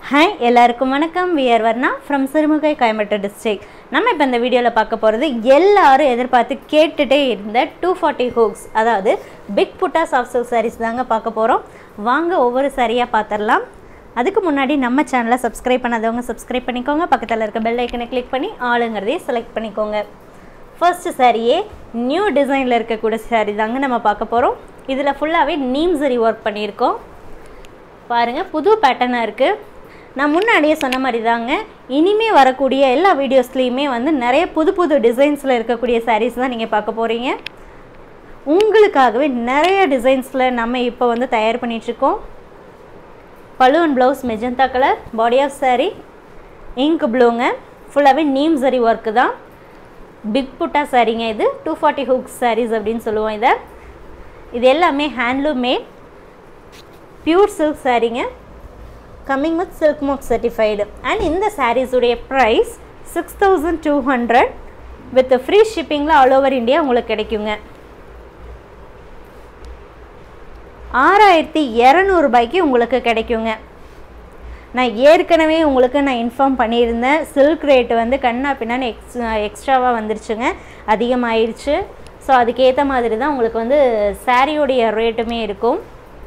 hi எல்லாருக்கும் வணக்கம் we're Varna from Sirumugai Coimbatore district நம்ம இப்போ இந்த வீடியோவில் பார்க்க போகிறது எல்லாரும் எதிர்பார்த்து கேட்டுட்டே இருந்த டூ ஃபார்ட்டி ஹூக்ஸ் அதாவது big butta soft silk sarees தாங்க பார்க்க போகிறோம் வாங்க ஒவ்வொரு சாரியாக பார்த்துடலாம் அதுக்கு முன்னாடி நம்ம சேனலை சப்ஸ்கிரைப் பண்ணாதவங்க சப்ஸ்கிரைப் பண்ணிக்கோங்க பக்கத்தில் இருக்க பெல் ஐக்கனை கிளிக் பண்ணி ஆளுங்கிறதையும் செலக்ட் பண்ணிக்கோங்க ஃபர்ஸ்ட் சாரியே நியூ டிசைனில் இருக்கக்கூடிய சாரீ தாங்க நம்ம பார்க்க போகிறோம் இதில் ஃபுல்லாகவே நீம் சரி ஒர்க் பண்ணியிருக்கோம் பாருங்கள் புது பேட்டர்னாக இருக்குது நான் முன்னாடியே சொன்ன மாதிரி தாங்க இனிமே வரக்கூடிய எல்லா வீடியோஸ்லேயுமே வந்து நிறைய புது புது டிசைன்ஸில் இருக்கக்கூடிய சாரீஸ் தான் நீங்கள் பார்க்க போகிறீங்க உங்களுக்காகவே நிறைய டிசைன்ஸில் நம்ம இப்போ வந்து தயார் பண்ணிகிட்ருக்கோம் balloon blouse magenta colour body of saree ink ப்ளூங்க ஃபுல்லாகவே நீம் சரி ஒர்க்கு தான் பிக் புட்டா சாரீங்க இது டூ ஃபார்ட்டி ஹூக்ஸ் சாரீஸ் அப்படின்னு சொல்லுவோம் இதை இது எல்லாமே ஹேண்ட்லூம் மேட் பியூர் சில்க் சாரீங்க coming with silk mark certified and இந்த சாரீஸுடைய price six thousand two hundred with free ஷிப்பிங்கில் ஆல் ஓவர் இந்தியா உங்களுக்கு கிடைக்குங்க ஆறாயிரத்தி இரநூறுபாய்க்கு உங்களுக்கு கிடைக்குங்க நான் ஏற்கனவே உங்களுக்கு நான் இன்ஃபார்ம் பண்ணியிருந்தேன் சில்க் ரேட்டு வந்து கண்ணா பின்னான்னு எக்ஸ் எக்ஸ்ட்ராவாக வந்துருச்சுங்க அதிகமாகிடுச்சு ஸோ அதுக்கேற்ற மாதிரி தான் உங்களுக்கு வந்து சாரியோடைய ரேட்டுமே இருக்கும்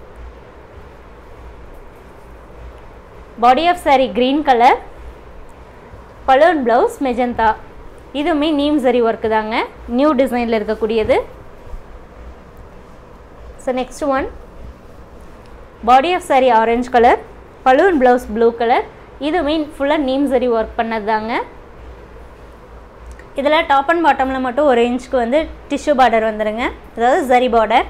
body of sorry green colour balloon blouse magenta இதுவுமே நீம் சரி ஒர்க்கு தாங்க நியூ டிசைனில் இருக்கக்கூடியது so next one body of saree orange colour balloon blouse blue colour இதுவுமே ஃபுல்லாக நீம் சரி ஒர்க் பண்ணது தாங்க இதில் டாப் அண்ட் பாட்டமில் மட்டும் ஒரு இன்ச்சுக்கு வந்து டிஷ்யூ பார்டர் வந்துடுங்க அதாவது சரி பார்டர்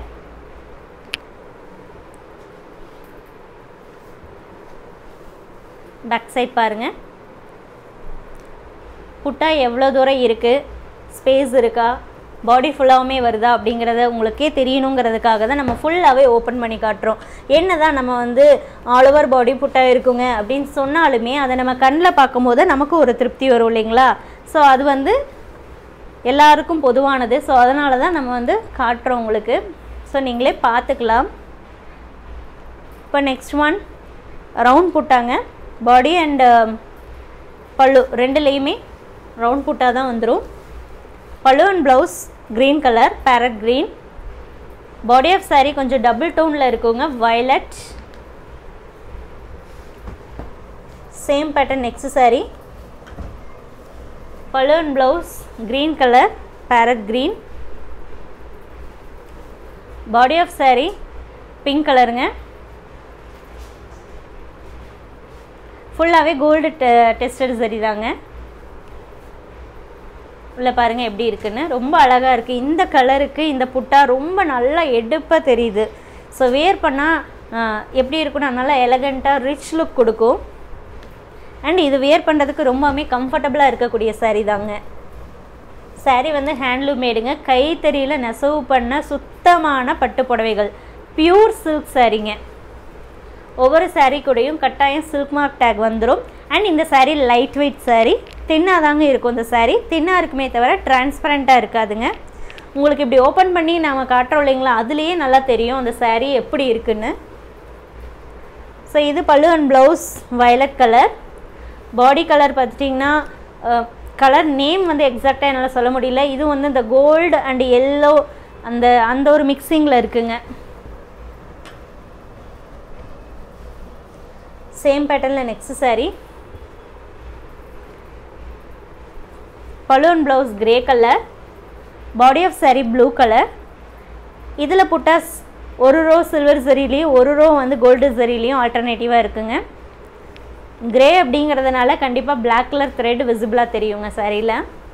பேக் சைட் பாருங்கள் புட்டா எவ்வளோ தூரம் இருக்குது ஸ்பேஸ் இருக்கா பாடி ஃபுல்லாகவுமே வருதா அப்படிங்கிறத உங்களுக்கே தெரியணுங்கிறதுக்காக தான் நம்ம ஃபுல்லாகவே ஓப்பன் பண்ணி காட்டுறோம் என்ன தான் நம்ம வந்து ஆல் ஓவர் பாடி புட்டா இருக்குங்க அப்படின்னு சொன்னாலுமே அதை நம்ம கண்ணில் பார்க்கும்போது நமக்கு ஒரு திருப்தி வரும் இல்லைங்களா ஸோ அது வந்து எல்லாருக்கும் பொதுவானது ஸோ அதனால தான் நம்ம வந்து காட்டுறோம் உங்களுக்கு ஸோ நீங்களே பார்த்துக்கலாம் இப்போ நெக்ஸ்ட் ஒன் ரவுண்ட் புட்டாங்க பாடி அண்ட் பல்லு ரெண்டுலேயுமே ரவுண்ட் புட்டாக தான் வந்துடும் pallu and blouse green colour parrot green body of saree கொஞ்சம் டபுள் டோனில் இருக்குங்க violet same pattern next saree pallu and blouse green colour parrot green body of saree pink கலருங்க ஃபுல்லாகவே கோல்டு டெ டெஸ்டட் சரி தாங்க உள்ள பாருங்கள் எப்படி இருக்குன்னு ரொம்ப அழகாக இருக்குது இந்த கலருக்கு இந்த புட்டா ரொம்ப நல்லா எடுப்பாக தெரியுது ஸோ வேர் பண்ணால் எப்படி இருக்குன்னா நல்லா எலகண்ட்டாக ரிச் லுக் கொடுக்கும் அண்ட் இது வேர் பண்ணுறதுக்கு ரொம்பவுமே கம்ஃபர்டபுளாக இருக்கக்கூடிய சாரீ தாங்க சாரீ வந்து ஹேண்ட்லூம் மேடுங்க கைத்தறியில் நெசவு பண்ண சுத்தமான பட்டு புடவைகள் பியூர் சில்க் சாரீங்க ஒவ்வொரு சாரீ கூடயும் கட்டாயம் சில்க் மார்க் டேக் வந்துடும் அண்ட் இந்த சாரீ லைட் வெயிட் சாரீ தின்னாக தாங்க இருக்கும் இந்த சாரீ தின்னாக இருக்குமே தவிர டிரான்ஸ்பரண்ட்டாக இருக்காதுங்க உங்களுக்கு இப்படி ஓப்பன் பண்ணி நாம் காட்டுறோம் இல்லைங்களா அதுலேயே நல்லா தெரியும் அந்த சாரீ எப்படி இருக்குன்னு ஸோ இது pallu and blouse violet colour body colour பார்த்துட்டிங்கன்னா கலர் நேம் வந்து எக்ஸாக்டாக என்னால் சொல்ல முடியல இது வந்து இந்த கோல்டு அண்ட் எல்லோ அந்த அந்த ஒரு மிக்சிங்கில் இருக்குங்க சேம் பேட்டர்னில் next saree balloon blouse grey colour body of saree blue colour இதில் புட்டாஸ் ஒரு ரோ சில்வர் சரிலையும் ஒரு ரோ வந்து கோல்டு சரிலையும் ஆல்டர்னேட்டிவாக இருக்குங்க கிரே அப்படிங்கிறதுனால கண்டிப்பாக பிளாக் கலர் த்ரெட் விசிபிளாக தெரியுங்க சாரியில்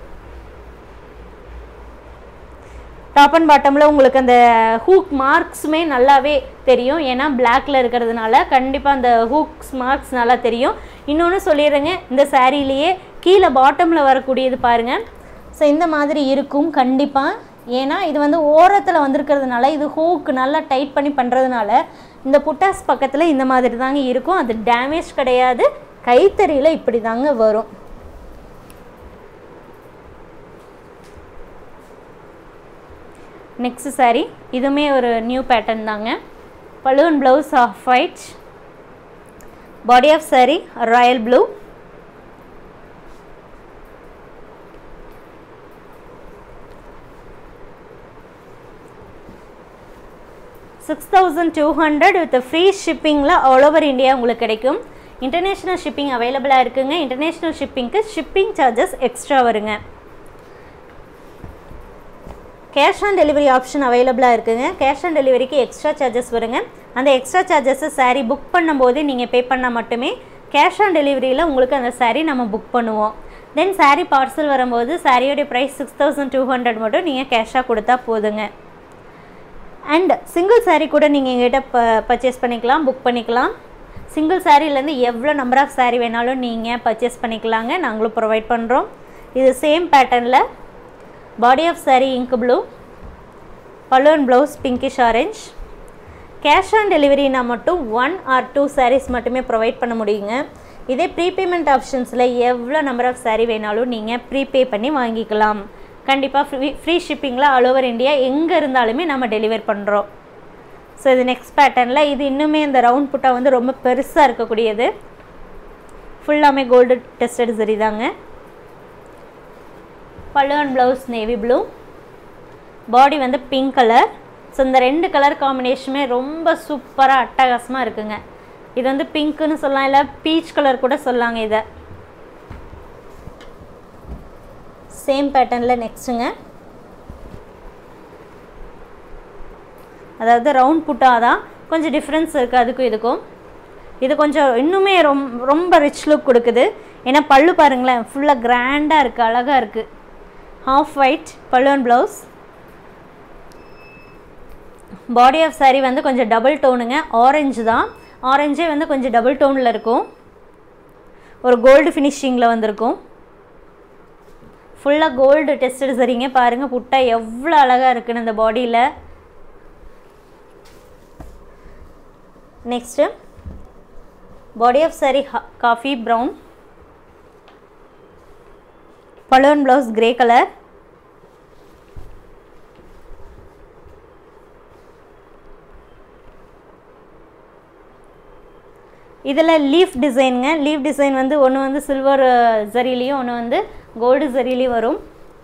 டாப் அண்ட் பாட்டமில் உங்களுக்கு அந்த ஹூக் மார்க்ஸுமே நல்லாவே தெரியும் ஏன்னா பிளாக்ல இருக்கிறதுனால கண்டிப்பாக அந்த ஹூக்ஸ் மார்க்ஸ் நல்லா தெரியும் இன்னொன்று சொல்லிடுறேங்க இந்த சாரீலேயே கீழே பாட்டமில் வரக்கூடியது பாருங்கள் ஸோ இந்த மாதிரி இருக்கும் கண்டிப்பாக ஏன்னா இது வந்து ஓரத்தில் வந்திருக்கிறதுனால இது ஹூக் நல்லா டைட் பண்ணி பண்ணுறதுனால இந்த புட்டாஸ் பக்கத்தில் இந்த மாதிரி தாங்க இருக்கும் அது டேமேஜ் கிடையாது கைத்தறியில் இப்படி தாங்க வரும் நெக்ஸ்ட் சாரீ இதுவுமே ஒரு நியூ பேட்டர்ன் தாங்க balloon blouse off white body of saree royal blue six thousand two hundred with free ஷிப்பிங்கில் ஆல் ஓவர் இந்தியா உங்களுக்கு கிடைக்கும் இன்டர்நேஷ்னல் ஷிப்பிங் அவைலபிளாக இருக்குங்க இன்டர்நேஷ்னல் ஷிப்பிங்க்கு ஷிப்பிங் சார்ஜஸ் எக்ஸ்ட்ரா வருங்க கேஷ் ஆன் டெலிவரி ஆப்ஷன் அவைலபிளாக இருக்குங்க கேஷ் ஆன் டெலிவரிக்கு எக்ஸ்ட்ரா சார்ஜஸ் வருங்க அந்த எக்ஸ்ட்ரா சார்ஜஸை saree புக் பண்ணும்போது நீங்கள் பே பண்ணால் மட்டுமே கேஷ் ஆன் டெலிவரியில் உங்களுக்கு அந்த saree நம்ம புக் பண்ணுவோம் தென் saree பார்சல் வரும்போது சாரியோடைய price six thousand two hundred மட்டும் நீங்கள் கேஷாக கொடுத்தா போதுங்க அண்ட் சிங்கிள் saree கூட நீங்கள் எங்ககிட்ட ப பர்ச்சேஸ் பண்ணிக்கலாம் புக் பண்ணிக்கலாம் சிங்கிள் சாரீலேருந்து எவ்வளோ நம்பர் ஆஃப் saree வேணாலும் நீங்கள் பர்ச்சேஸ் பண்ணிக்கலாங்க நாங்களும் ப்ரொவைட் பண்ணுறோம் இது சேம் பேட்டர்னில் body of saree ink blue balloon blouse pinkish orange cash on டெலிவரினா மட்டும் ஒன் ஆர் டூ sarees மட்டுமே ப்ரொவைட் பண்ண முடியுங்க இதே ப்ரீபேமெண்ட் ஆப்ஷன்ஸில் எவ்வளோ நம்பர் ஆஃப் saree வேணாலும் நீங்கள் ப்ரீபே பண்ணி வாங்கிக்கலாம் கண்டிப்பாக ஃப்ரீ ஃப்ரீ ஷிப்பிங்கில் ஆல் ஓவர் இந்தியா எங்கே இருந்தாலுமே நம்ம டெலிவர் பண்ணுறோம் ஸோ இது நெக்ஸ்ட் பேட்டர்னில் இது இன்னுமே இந்த ரவுண்ட் புட்டா வந்து ரொம்ப பெருசாக இருக்கக்கூடியது ஃபுல்லாமே கோல்டு டெஸ்டட் சரி தாங்க பல்லுவன் ப்ளவுஸ் நேவி ப்ளூ பாடி வந்து பிங்க் கலர் ஸோ இந்த ரெண்டு கலர் காம்பினேஷனுமே ரொம்ப சூப்பராக அட்டகாசமாக இருக்குங்க இது வந்து பிங்க்குன்னு சொல்லலாம் இல்லை பீச் கலர் கூட சொல்லாங்க இதை சேம் பேட்டர்னில் நெக்ஸ்ட்டுங்க அதாவது ரவுண்ட் புட்டா தான் கொஞ்சம் டிஃப்ரென்ஸ் இருக்குது அதுக்கும் இதுக்கும் இது கொஞ்சம் இன்னுமே ரொம் ரொம்ப ரிச் லுக் கொடுக்குது ஏன்னா பல்லு பாருங்களேன் ஃபுல்லாக கிராண்டாக இருக்குது அழகாக இருக்குது ஹாஃப் ஒயிட் பல்லுவன் ப்ளவுஸ் பாடி ஆஃப் saree வந்து கொஞ்சம் டபுள் டோனுங்க ஆரஞ்சு தான் ஆரஞ்சே வந்து கொஞ்சம் டபுள் டோனில் இருக்கும் ஒரு கோல்டு ஃபினிஷிங்கில் வந்திருக்கும் ஃபுல்லாக கோல்டு டெஸ்டட் சரிங்க பாருங்கள் புட்டா எவ்வளோ அழகாக இருக்குன்னு இந்த பாடியில் next body of saree coffee brown balloon blouse grey colour இதில் லீஃப் டிசைனுங்க லீஃப் டிசைன் வந்து ஒன்று வந்து சில்வர் ஜரிலையும் ஒன்று வந்து கோல்டு ஜரிலையும் வரும்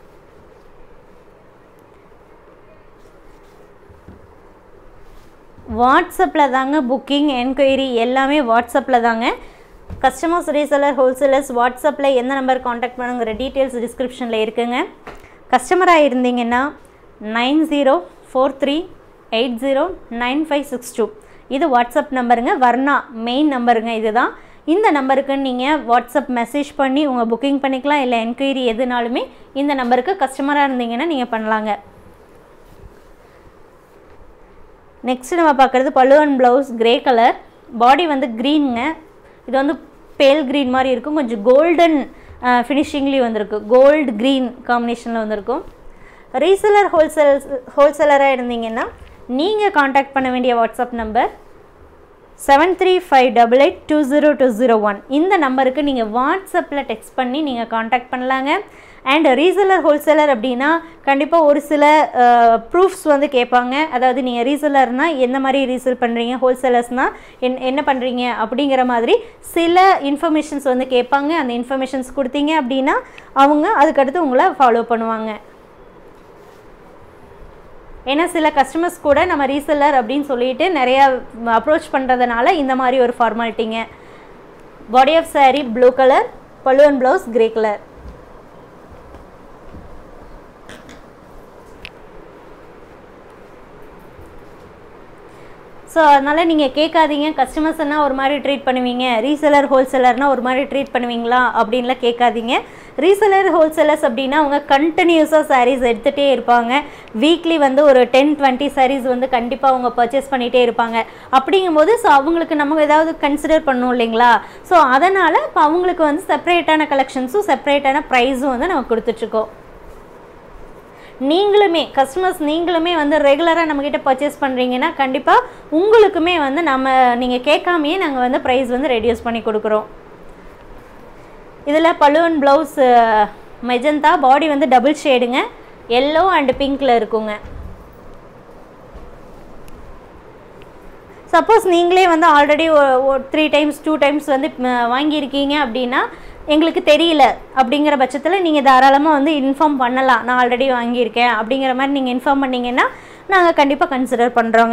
வாட்ஸ்அப்பில் தாங்க புக்கிங் என்கொயரி எல்லாமே வாட்ஸ்அப்பில் தாங்க கஸ்டமர்ஸ் ரீசெல்லர் ஹோல்சேலர்ஸ் வாட்ஸ்அப்பில் எந்த நம்பர் காண்டாக்ட் பண்ணுங்கிற டீட்டெயில்ஸ் டிஸ்கிரிப்ஷனில் இருக்குங்க கஸ்டமராக இருந்தீங்கன்னா nine zero four three eight zero nine five six two இது வாட்ஸ்அப் நம்பருங்க வர்ணா மெயின் நம்பருங்க இதுதான் இந்த நம்பருக்கு நீங்கள் வாட்ஸ்அப் மெசேஜ் பண்ணி உங்கள் புக்கிங் பண்ணிக்கலாம் இல்லை என்கொயரி எதுனாலுமே இந்த நம்பருக்கு கஸ்டமராக இருந்தீங்கன்னா நீங்கள் பண்ணலாங்க நெக்ஸ்ட் நம்ம பார்க்குறது பல்லுவன் ப்ளவுஸ் கிரே கலர் பாடி வந்து க்ரீனுங்க இது வந்து பேல் க்ரீன் மாதிரி இருக்கும் கொஞ்சம் கோல்டன் ஃபினிஷிங்லேயும் வந்திருக்கு கோல்டு க்ரீன் காம்பினேஷனில் வந்திருக்கும் ரீசெலர் ஹோல்சேல் ஹோல்சேலராக இருந்தீங்கன்னா நீங்கள் காண்டாக்ட் பண்ண வேண்டிய WhatsApp number seven three five double eight two zero two zero one இந்த நம்பருக்கு நீங்கள் வாட்ஸ்அப்பில் டெக்ஸ்ட் பண்ணி நீங்கள் காண்டாக்ட் பண்ணலாங்க அண்ட் ரீசெலர் ஹோல்சேலர் அப்படின்னா கண்டிப்பாக ஒரு சில ப்ரூஃப்ஸ் வந்து கேட்பாங்க அதாவது நீங்கள் ரீசெலர்னால் எந்த மாதிரி ரீசேல் பண்ணுறீங்க ஹோல்சேலர்ஸ்னால் என் என்ன பண்ணுறீங்க அப்படிங்கிற மாதிரி சில இன்ஃபர்மேஷன்ஸ் வந்து கேட்பாங்க அந்த இன்ஃபர்மேஷன்ஸ் கொடுத்தீங்க அப்படின்னா அவங்க அதுக்கடுத்து உங்களை ஃபாலோ பண்ணுவாங்க ஏன்னா சில கஸ்டமர்ஸ் கூட நம்ம ரீசெல்லர் அப்படின்னு சொல்லிட்டு நிறையா அப்ரோச் பண்ணுறதுனால இந்த மாதிரி ஒரு ஃபார்மாலிட்டிங்க body of saree blue colour பல்லுவன் ப்ளவுஸ் கிரே கலர் ஸோ அதனால் நீங்கள் கேட்காதீங்க கஸ்டமர்ஸ்னால் ஒரு மாதிரி ட்ரீட் பண்ணுவீங்க ரீசெலர் ஹோல்சேலர்னால் ஒரு மாதிரி ட்ரீட் பண்ணுவீங்களா அப்படின்லாம் கேட்காதீங்க ரீசெலர் ஹோல்சேலர்ஸ் அப்படின்னா அவங்க கண்டினியூஸாக sarees எடுத்துகிட்டே இருப்பாங்க வீக்லி வந்து ஒரு டென் டுவெண்ட்டி sarees வந்து கண்டிப்பாக அவங்க பர்ச்சேஸ் பண்ணிகிட்டே இருப்பாங்க அப்படிங்கும்போது ஸோ அவங்களுக்கு நம்ம ஏதாவது கன்சிடர் பண்ணணும் இல்லைங்களா ஸோ அதனால் இப்போ அவங்களுக்கு வந்து செப்பரேட்டான கலெக்ஷன்ஸும் செப்பரேட்டான ப்ரைஸும் வந்து நம்ம கொடுத்துட்ருக்கோம் நீங்களுமே கஸ்டமர்ஸ் நீங்களுமே வந்து ரெகுலராக நம்மக்கிட்ட பர்ச்சேஸ் பண்ணுறீங்கன்னா கண்டிப்பாக உங்களுக்குமே வந்து நம்ம நீங்கள் கேட்காமையே நாங்கள் வந்து ப்ரைஸ் வந்து ரெடியூஸ் பண்ணி கொடுக்குறோம் இதில் பலுவன் ப்ளவுஸ் மெஜந்தா பாடி வந்து டபுள் ஷேடுங்க எல்லோ அண்ட் பிங்க்கில் இருக்குங்க சப்போஸ் நீங்களே வந்து already three times two times வந்து ம, வாங்கியிருக்கீங்க அப்படின்னா எங்களுக்கு தெரியல அப்படிங்கிற பட்சத்தில் நீங்கள் தாராளமாக வந்து இன்ஃபார்ம் பண்ணலாம் நான் ஆல்ரெடி வாங்கியிருக்கேன் அப்படிங்கிற மாதிரி நீங்கள் இன்ஃபார்ம் பண்ணீங்கன்னா நாங்கள் கண்டிப்பாக கன்சிடர் பண்ணுறோங்க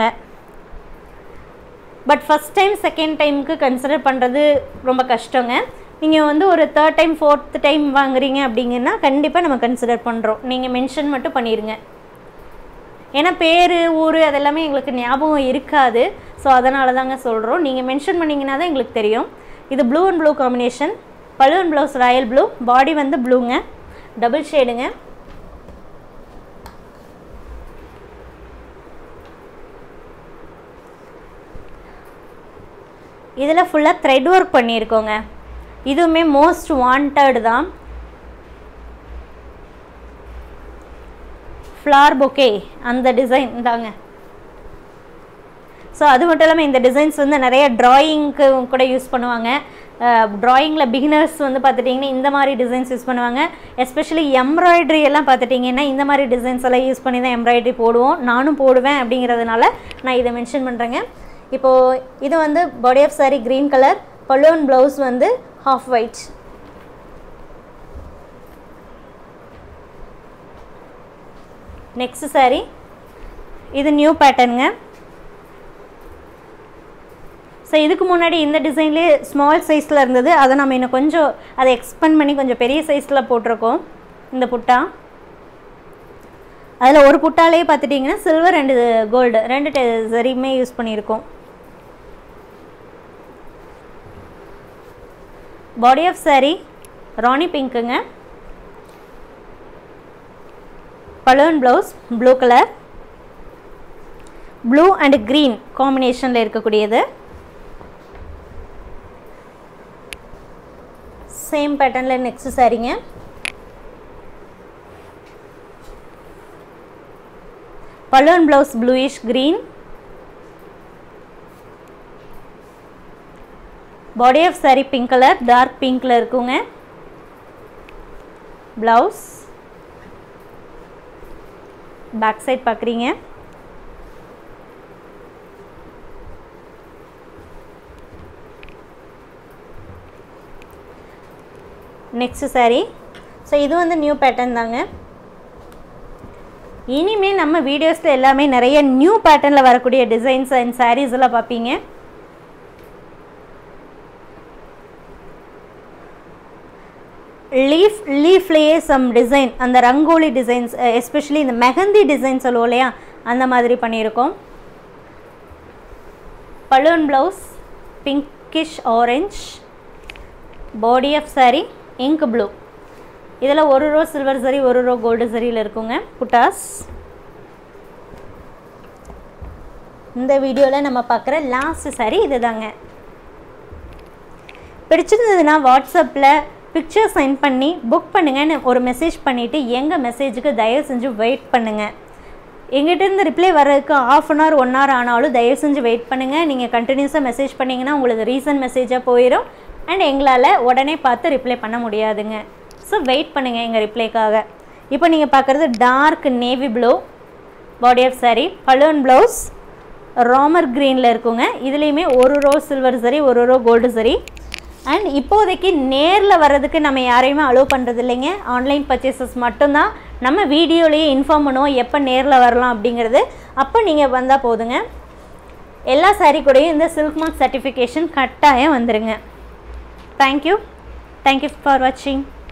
பட் ஃபஸ்ட் டைம் செகண்ட் டைமுக்கு கன்சிடர் பண்ணுறது ரொம்ப கஷ்டங்க நீங்கள் வந்து ஒரு தேர்ட் டைம் ஃபோர்த் டைம் வாங்குறீங்க அப்படிங்கன்னா கண்டிப்பாக நம்ம கன்சிடர் பண்ணுறோம் நீங்கள் மென்ஷன் மட்டும் பண்ணிடுங்க ஏன்னா பேர் ஊர் அதெல்லாமே எங்களுக்கு ஞாபகம் இருக்காது ஸோ அதனால தாங்க சொல்கிறோம் நீங்கள் மென்ஷன் பண்ணிங்கன்னா தான் எங்களுக்கு தெரியும் இது blue and blue combination balloon blouse royal blue body வந்து ப்ளூங்க டபுள் ஷேடுங்க இதில் ஃபுல்லாக த்ரெட் ஒர்க் பண்ணியிருக்கோங்க இதுவுமே மோஸ்ட் வாண்டட் தான் ஃப்ளார் பொக்கே அந்த டிசைன் தாங்க ஸோ அது மட்டும் இல்லாமல் இந்த டிசைன்ஸ் வந்து நிறைய ட்ராயிங்க்கு கூட யூஸ் பண்ணுவாங்க ட்ராயிங்கில் பிகினர்ஸ் வந்து பார்த்துட்டிங்கன்னா இந்த மாதிரி டிசைன்ஸ் யூஸ் பண்ணுவாங்க எஸ்பெஷலி எம்ப்ராய்டரி எல்லாம் பார்த்துட்டிங்கன்னா இந்த மாதிரி டிசைன்ஸ் எல்லாம் யூஸ் பண்ணி தான் எம்ப்ராய்டரி போடுவோம் நானும் போடுவேன் அப்படிங்கிறதுனால நான் இதை மென்ஷன் பண்ணுறேங்க இப்போது இது வந்து body of sorry green colour balloon blouse வந்து ஹாஃப் ஒயிட் நெக்ஸ்ட் சாரி இது நியூ பேட்டர்னுங்க ஸோ இதுக்கு முன்னாடி இந்த டிசைன்லேயே ஸ்மால் சைஸில் இருந்தது அதை நம்ம இன்னும் கொஞ்சம் அதை எக்ஸ்பெண்ட் பண்ணி கொஞ்சம் பெரிய சைஸில் போட்டிருக்கோம் இந்த புட்டா அதில் ஒரு புட்டாலே பார்த்துட்டிங்கன்னா சில்வர் ரெண்டு கோல்டு ரெண்டு டெ- சரியுமே யூஸ் பண்ணியிருக்கோம் பாடி ஆஃப் saree ராணி பிங்க்குங்க balloon blouse blue colour blue and green காம்பினேஷனில் இருக்கக்கூடியது சேம் பேட்டர்னில் நெக்ஸ்ட் சாரீங்க balloon blouse bluish green body of saree pink colour dark பிங்க்கில் இருக்குங்க ப்ளவுஸ் பேக் சைட் பார்க்குறீங்க நெக்ஸ்ட் saree ஸோ இது வந்து நியூ பேட்டர்ன் தாங்க இனிமேல் நம்ம வீடியோஸில் எல்லாமே நிறைய நியூ பேட்டர்னில் வரக்கூடிய டிசைன்ஸ் அண்ட் sarees எல்லாம் பார்ப்பீங்க லீஃப் லீஃப்லேயே சம் டிசைன் அந்த ரங்கோலி டிசைன்ஸ் எஸ்பெஷலி இந்த மெஹந்தி டிசைன் சொல்லுவோம் இல்லையா அந்த மாதிரி பண்ணியிருக்கோம் balloon blouse pinkish orange body of saree ink blue இதில் ஒரு ரோ சில்வர் சரி ஒரு ரோ கோல்டு சரியில் இருக்குங்க புட்டாஸ் இந்த வீடியோவில் நம்ம பார்க்குற லாஸ்ட் saree இதுதாங்க பிடிச்சிருந்ததுன்னா வாட்ஸ்அப்பில் பிக்சர் சென்ட் பண்ணி புக் பண்ணுங்கன்னு ஒரு மெசேஜ் பண்ணிவிட்டு எங்கள் மெசேஜுக்கு தயவு செஞ்சு வெயிட் பண்ணுங்கள் எங்கிட்டேருந்து ரிப்ளை வர்றதுக்கு half an hour one hour ஆனாலும் தயவு செஞ்சு வெயிட் பண்ணுங்கள் நீங்கள் கண்டினியூஸாக மெசேஜ் பண்ணிங்கன்னா உங்களுக்கு ரீசன்ட் மெசேஜாக போயிடும் அண்ட் எங்களால் உடனே பார்த்து ரிப்ளை பண்ண முடியாதுங்க ஸோ வெயிட் பண்ணுங்கள் எங்கள் ரிப்ளைக்காக இப்போ நீங்கள் பார்க்குறது dark navy blue body of saree balloon blouse ராமர் க்ரீனில் இருக்குங்க இதுலேயுமே ஒரு ரோ சில்வர் சரி ஒரு ரோ கோல்டு சரி அண்ட் இப்போதைக்கு நேரில் வர்றதுக்கு நம்ம யாரையுமே அலோவ் பண்ணுறது இல்லைங்க ஆன்லைன் பர்ச்சேசஸ் மட்டும்தான் நம்ம வீடியோலேயே இன்ஃபார்ம் பண்ணுவோம் எப்போ நேரில் வரலாம் அப்படிங்கிறது அப்போ நீங்கள் வந்தால் போதுங்க எல்லா saree கூடயும் இந்த சில்க் மார்க் சர்டிஃபிகேஷன் கட்டாயம் வந்துருங்க தேங்க்யூ தேங்க்யூ ஃபார் வாட்சிங்